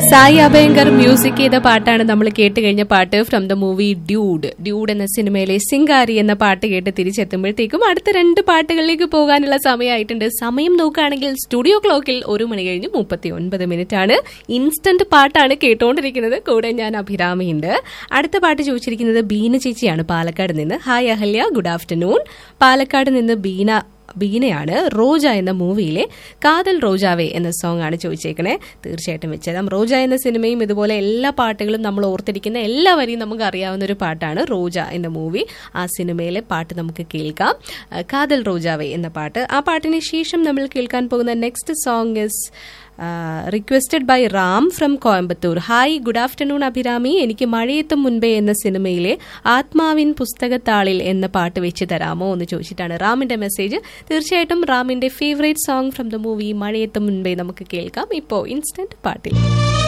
Sai Abhyankar music ചെയ്ത പാട്ടാണ് നമ്മൾ കേട്ട് കഴിഞ്ഞ പാട്ട് from the movie dude dude എന്ന സിനിമയിലെ സിംഗാരി എന്ന പാട്ട് കേട്ട് തിരിച്ചെത്തുമ്പോഴത്തേക്കും അടുത്ത രണ്ട് പാട്ടുകളിലേക്ക് പോകാനുള്ള സമയമായിട്ടുണ്ട് സമയം നോക്കുകയാണെങ്കിൽ സ്റ്റുഡിയോ ക്ലോക്കിൽ ഒരു മണി കഴിഞ്ഞ് മുപ്പത്തി ഒൻപത് മിനിറ്റ് ആണ് ഇൻസ്റ്റന്റ് പാട്ടാണ് കേട്ടോണ്ടിരിക്കുന്നത് കൂടെ ഞാൻ അഭിരാമിയുണ്ട് അടുത്ത പാട്ട് ചോദിച്ചിരിക്കുന്നത് ബീന ചേച്ചിയാണ് പാലക്കാട് നിന്ന് hi Ahalya good afternoon Palakkad നിന്ന് ബീന ബീനയാണ് റോജ എന്ന മൂവിയിലെ കാതൽ റോജാവേ എന്ന സോങ് ആണ് ചോദിച്ചേക്കണേ തീർച്ചയായിട്ടും വെച്ചേരാം റോജ എന്ന സിനിമയും ഇതുപോലെ എല്ലാ പാട്ടുകളും നമ്മൾ ഓർത്തിരിക്കുന്ന എല്ലാവരെയും നമുക്ക് അറിയാവുന്ന ഒരു പാട്ടാണ് റോജ എന്ന മൂവി ആ സിനിമയിലെ പാട്ട് നമുക്ക് കേൾക്കാം ആ, കാതൽ റോജാവേ എന്ന പാട്ട് ആ പാട്ടിന് ശേഷം നമ്മൾ കേൾക്കാൻ പോകുന്ന next song is requested by Ram from Coimbatore hi good afternoon Abhirami എനിക്ക് മഴയെത്തും മുൻപേ എന്ന സിനിമയിലെ ആത്മാവിൻ പുസ്തകത്താളിൽ എന്ന പാട്ട് വെച്ച് തരാമോ എന്ന് ചോദിച്ചിട്ടാണ് റാമിന്റെ മെസ്സേജ് തീർച്ചയായിട്ടും റാമിന്റെ favourite song from the movie Mazhayethum Munpe നമുക്ക് കേൾക്കാം ഇപ്പോൾ ഇൻസ്റ്റന്റ് പാട്ടിൽ